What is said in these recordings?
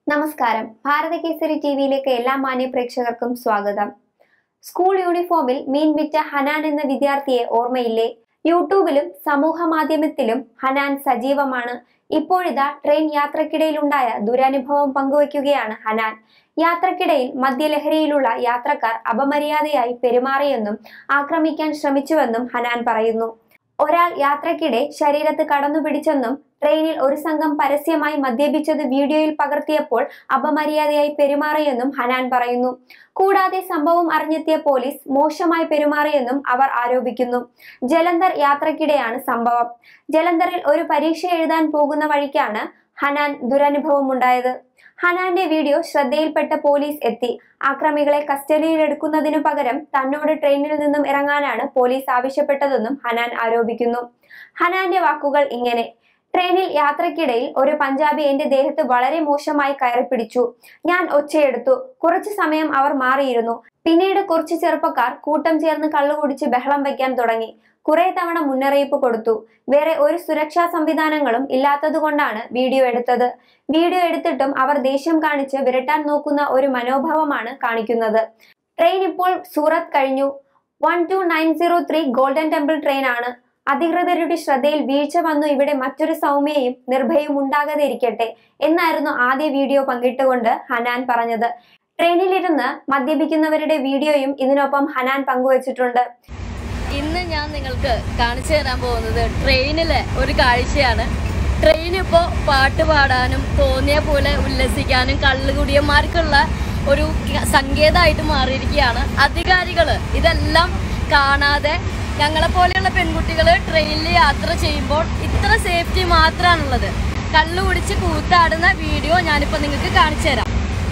നമസ്കാരം ഭാരതകേസരി ടിവിയിലേക്ക് എല്ലാ മാന്യ പ്രേക്ഷകർക്കും സ്വാഗതം സ്കൂൾ യൂണിഫോമിൽ മീൻ വിറ്റ ഹനാൻ എന്ന വിദ്യാർത്ഥിയെ ഓർമ്മയില്ലേ യൂട്യൂബിലും സമൂഹ മാധ്യമത്തിലും ഹനാൻ സജീവമാണ് ഇപ്പോഴിതാ ട്രെയിൻ യാത്രക്കിടയിലുണ്ടായ ദുരനുഭവം പങ്കുവയ്ക്കുകയാണ് ഹനാൻ യാത്രക്കിടയിൽ മദ്യലഹരിയിലുള്ള യാത്രക്കാർ അപമര്യാദയായി പെരുമാറിയെന്നും ആക്രമിക്കാൻ ശ്രമിച്ചുവെന്നും ഹനാൻ പറയുന്നു ഒരാൾ യാത്രക്കിടെ ശരീരത്ത് കടന്നുപിടിച്ചെന്നും ട്രെയിനിൽ ഒരു സംഘം പരസ്യമായി മദ്യപിച്ചത് വീഡിയോയിൽ പകർത്തിയപ്പോൾ അപമര്യാദയായി പെരുമാറിയെന്നും ഹനാൻ പറയുന്നു കൂടാതെ സംഭവം അറിഞ്ഞെത്തിയ പോലീസ് മോശമായി പെരുമാറിയെന്നും അവർ ആരോപിക്കുന്നു ജലന്ധർ യാത്രക്കിടെയാണ് സംഭവം ജലന്ധറിൽ ഒരു പരീക്ഷ എഴുതാൻ പോകുന്ന വഴിക്കാണ് ഹനാൻ ദുരനുഭവം ഉണ്ടായത് ഹനാന്റെ വീഡിയോ ശ്രദ്ധയിൽപ്പെട്ട പോലീസ് എത്തി ആക്രമികളെ കസ്റ്റഡിയിലെടുക്കുന്നതിനു പകരം തന്നോട് ട്രെയിനിൽ നിന്നും ഇറങ്ങാനാണ് പോലീസ് ആവശ്യപ്പെട്ടതെന്നും ഹനാൻ ആരോപിക്കുന്നു ഹനാന്റെ വാക്കുകൾ ഇങ്ങനെ ട്രെയിനിൽ യാത്രക്കിടയിൽ ഒരു പഞ്ചാബി എന്റെ ദേഹത്ത് വളരെ മോശമായി കയറിപ്പിടിച്ചു ഞാൻ ഒച്ചയെടുത്തു കുറച്ചു സമയം അവർ മാറിയിരുന്നു പിന്നീട് കുറച്ച് ചെറുപ്പക്കാർ കൂട്ടം ചേർന്ന് കള്ളുകുടിച്ച് ബഹളം വയ്ക്കാൻ തുടങ്ങി കുറെ തവണ മുന്നറിയിപ്പ് കൊടുത്തു വേറെ ഒരു സുരക്ഷാ സംവിധാനങ്ങളും ഇല്ലാത്തതുകൊണ്ടാണ് വീഡിയോ എടുത്തത് വീഡിയോ എടുത്തിട്ടും അവർ ദേഷ്യം കാണിച്ച് വിരട്ടാൻ നോക്കുന്ന ഒരു മനോഭാവമാണ് കാണിക്കുന്നത് ട്രെയിൻ ഇപ്പോൾ സൂറത്ത് കഴിഞ്ഞു one two nine zero three golden temple train ആണ് അധികൃതരുടെ ശ്രദ്ധയിൽ വീഴ്ച വന്നു ഇവിടെ മറ്റൊരു സൗമ്യയും നിർഭയവും ഉണ്ടാകാതെ ഇരിക്കട്ടെ എന്നായിരുന്നു ആദ്യ വീഡിയോ പങ്കിട്ടുകൊണ്ട് ഹനാൻ പറഞ്ഞത് ട്രെയിനിലിരുന്ന് മദ്യപിക്കുന്നവരുടെ വീഡിയോയും ഇതിനൊപ്പം ഹനാൻ പങ്കുവച്ചിട്ടുണ്ട് ഇന്ന് ഞാൻ നിങ്ങൾക്ക് കാണിച്ചു തരാൻ പോകുന്നത് ട്രെയിനിലെ ഒരു കാഴ്ചയാണ് ട്രെയിൻ ഇപ്പോൾ പാട്ട് പാടാനും തോന്നിയ പോലെ ഉല്ലസിക്കാനും കള്ളുകുടിയന്മാർക്കുള്ള ഒരു ക- സങ്കേതമായിട്ട് മാറിയിരിക്കുകയാണ് അധികാരികൾ ഇതെല്ലാം കാണാതെ ഞങ്ങളെപ്പോലെയുള്ള പെൺകുട്ടികൾ ട്രെയിനിൽ യാത്ര ചെയ്യുമ്പോൾ ഇത്ര സേഫ്റ്റി മാത്രമാണുള്ളത് കള്ളു കുടിച്ച് കൂത്താടുന്ന വീഡിയോ ഞാനിപ്പോൾ നിങ്ങൾക്ക് കാണിച്ചു തരാം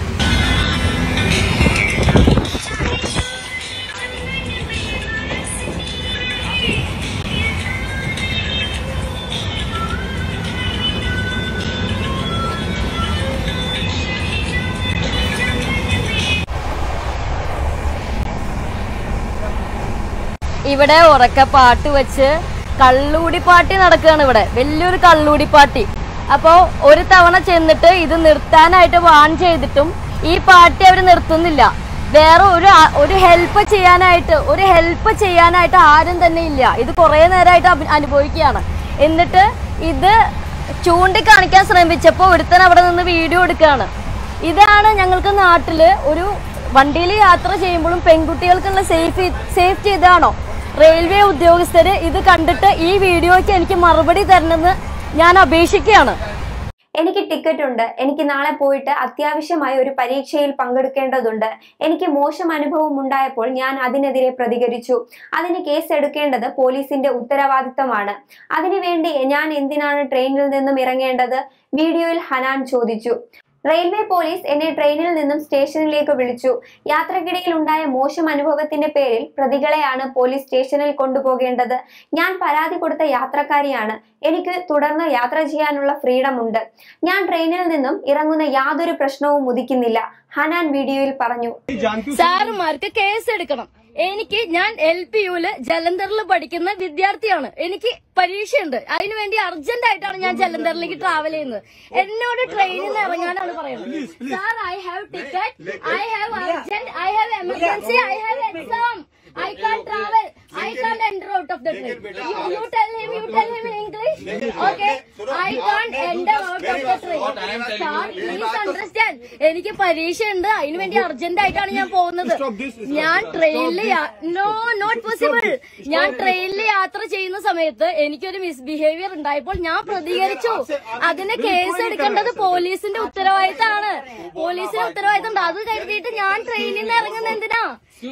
ഇവിടെ ഉറക്ക പാട്ട് വെച്ച് കള്ളുകൂടി പാട്ടി നടക്കുകയാണ് ഇവിടെ വലിയൊരു കള്ളുകൂടി പാട്ടി അപ്പോൾ ഒരു തവണ ചെന്നിട്ട് ഇത് നിർത്താനായിട്ട് വാൺ ചെയ്തിട്ടും ഈ പാർട്ടി അവർ നിർത്തുന്നില്ല വേറെ ഒരു ആ- ഒരു ഹെൽപ്പ് ചെയ്യാനായിട്ട് ഒരു ഹെൽപ്പ് ചെയ്യാനായിട്ട് ആരും തന്നെ ഇല്ല ഇത് കുറേ നേരമായിട്ട് അഭി- അനുഭവിക്കുകയാണ് എന്നിട്ട് ഇത് ചൂണ്ടിക്കാണിക്കാൻ ശ്രമിച്ചപ്പോൾ ഒരുത്തൻ അവിടെ നിന്ന് വീഡിയോ എടുക്കുകയാണ് ഇതാണ് ഞങ്ങൾക്ക് നാട്ടിൽ ഒരു വണ്ടിയിൽ യാത്ര ചെയ്യുമ്പോഴും പെൺകുട്ടികൾക്കുള്ള സേഫ് സേഫ്റ്റി ഇതാണോ റെയിൽവേ ഉദ്യോഗസ്ഥര് ഇത് കണ്ടിട്ട് ഈ വീഡിയോയ്ക്ക് എനിക്ക് മറുപടി തരണമെന്ന് ഞാൻ അപേക്ഷിക്കുകയാണ് എനിക്ക് ടിക്കറ്റ് ഉണ്ട് എനിക്ക് നാളെ പോയിട്ട് അത്യാവശ്യമായ ഒരു പരീക്ഷയിൽ പങ്കെടുക്കേണ്ടതുണ്ട് എനിക്ക് മോശം അനുഭവം ഉണ്ടായപ്പോൾ ഞാൻ അതിനെതിരെ പ്രതികരിച്ചു അതിന് കേസ് എടുക്കേണ്ടത് പോലീസിന്റെ ഉത്തരവാദിത്തമാണ് അതിനുവേണ്ടി ഞാൻ എന്തിനാണ് ട്രെയിനിൽ നിന്നും ഇറങ്ങേണ്ടത് വീഡിയോയിൽ ഹനാൻ ചോദിച്ചു റെയിൽവേ പോലീസ് എന്നെ ട്രെയിനിൽ നിന്നും സ്റ്റേഷനിലേക്ക് വിളിച്ചു യാത്രക്കിടയിൽ ഉണ്ടായ മോശം അനുഭവത്തിന്റെ പേരിൽ പ്രതികളെയാണ് പോലീസ് സ്റ്റേഷനിൽ കൊണ്ടുപോകേണ്ടത് ഞാൻ പരാതി കൊടുത്ത യാത്രക്കാരിയാണ് എനിക്ക് തുടർന്ന് യാത്ര ചെയ്യാനുള്ള ഫ്രീഡം ഉണ്ട് ഞാൻ ട്രെയിനിൽ നിന്നും ഇറങ്ങുന്ന യാതൊരു പ്രശ്നവും ഉദിക്കുന്നില്ല ഹനാൻ വീഡിയോയിൽ പറഞ്ഞു സാറുമാർക്ക് കേസ് എടുക്കണം എനിക്ക് ഞാൻ എൽ പി യുല് ജലന്ധറിൽ പഠിക്കുന്ന വിദ്യാർത്ഥിയാണ് എനിക്ക് പരീക്ഷയുണ്ട് അതിനു വേണ്ടി അർജന്റ് ആയിട്ടാണ് ഞാൻ ജലന്ധറിലേക്ക് ട്രാവൽ ചെയ്യുന്നത് എന്നോട് ട്രെയിനിൽ നിന്ന് ഇറങ്ങാനാണ് പറയുന്നത് sir I have ticket I have urgent I have emergency I have exam I can travel I can enter out of the train you tell him you tell him in English okay I can enter out of the train sir please understand എനിക്ക് പരീക്ഷയുണ്ട് അതിനു വേണ്ടി urgent ആയിട്ടാണ് ഞാൻ പോകുന്നത് ഞാൻ ട്രെയിനിൽ no not possible ഞാൻ ട്രെയിനിൽ യാത്ര ചെയ്യുന്ന സമയത്ത് എനിക്കൊരു മിസ്ബിഹേവിയർ ഉണ്ടായപ്പോൾ ഞാൻ പ്രതികരിച്ചു അതിന് കേസ് എടുക്കേണ്ടത് പോലീസിന്റെ ഉത്തരവാദിത്തമാണ് പോലീസിന്റെ ഉത്തരവാദിത്തം ഉണ്ട് അത് കരുതിയിട്ട് ഞാൻ ട്രെയിനിൽ നിന്ന് ഇറങ്ങുന്നത് എന്തിനാ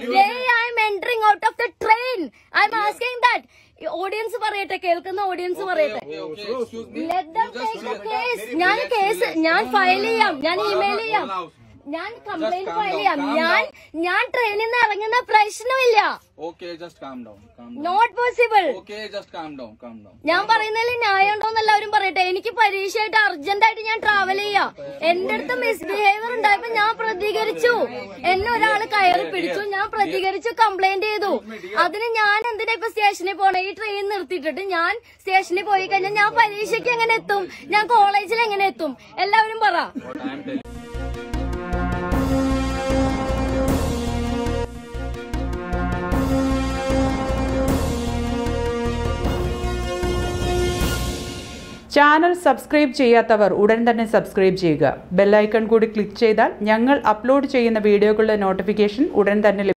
I am entering out of the train I am asking that audience പറയട്ടെ കേൾക്കുന്ന ഓഡിയൻസ് പറയട്ടെ Let them take the case. ഞാൻ കേസ് ഞാൻ ഫയൽ ചെയ്യാം ഞാൻ ഇമെയിൽ ചെയ്യാം ഞാൻ കംപ്ലൈന്റ് ഫയൽ ചെയ്യാം ഞാൻ ഞാൻ ട്രെയിനിൽ നിന്ന് ഇറങ്ങുന്ന പ്രശ്നമില്ല Okay, just calm down. Calm down. Not possible Okay, just calm down. Calm down. ഞാൻ പറയുന്നതിൽ ന്യായം ഉണ്ടോന്ന് എല്ലാവരും പറയട്ടെ എനിക്ക് പരീക്ഷയായിട്ട് അർജന്റ് ആയിട്ട് ഞാൻ ട്രാവൽ ചെയ്യാം എന്റെ അടുത്ത് മിസ്ബിഹേവിയർ ഉണ്ടായപ്പോ ഞാൻ പ്രതികരിച്ചു എന്നെ ഒരാൾ കയറി പിടിച്ചു ഞാൻ പ്രതികരിച്ചു കംപ്ലൈന്റ് ചെയ്തു അതിന് ഞാൻ എന്തിനാ ഇപ്പൊ സ്റ്റേഷനിൽ പോണേ ഈ ട്രെയിൻ നിർത്തിയിട്ടിട്ട് ഞാൻ സ്റ്റേഷനിൽ പോയി കഴിഞ്ഞാൽ ഞാൻ പരീക്ഷയ്ക്ക് എങ്ങനെ എത്തും ഞാൻ കോളേജിൽ എങ്ങനെ എത്തും എല്ലാവരും പറ What I am telling channel subscribe ചെയ്യാത്തവർ ഉടൻ തന്നെ സബ്സ്ക്രൈബ് ചെയ്യുക ബെല്ലൈക്കൺ കൂടി ക്ലിക്ക് ചെയ്താൽ ഞങ്ങൾ അപ്ലോഡ് ചെയ്യുന്ന വീഡിയോകളുടെ നോട്ടിഫിക്കേഷൻ ഉടൻ തന്നെ ലഭിക്കും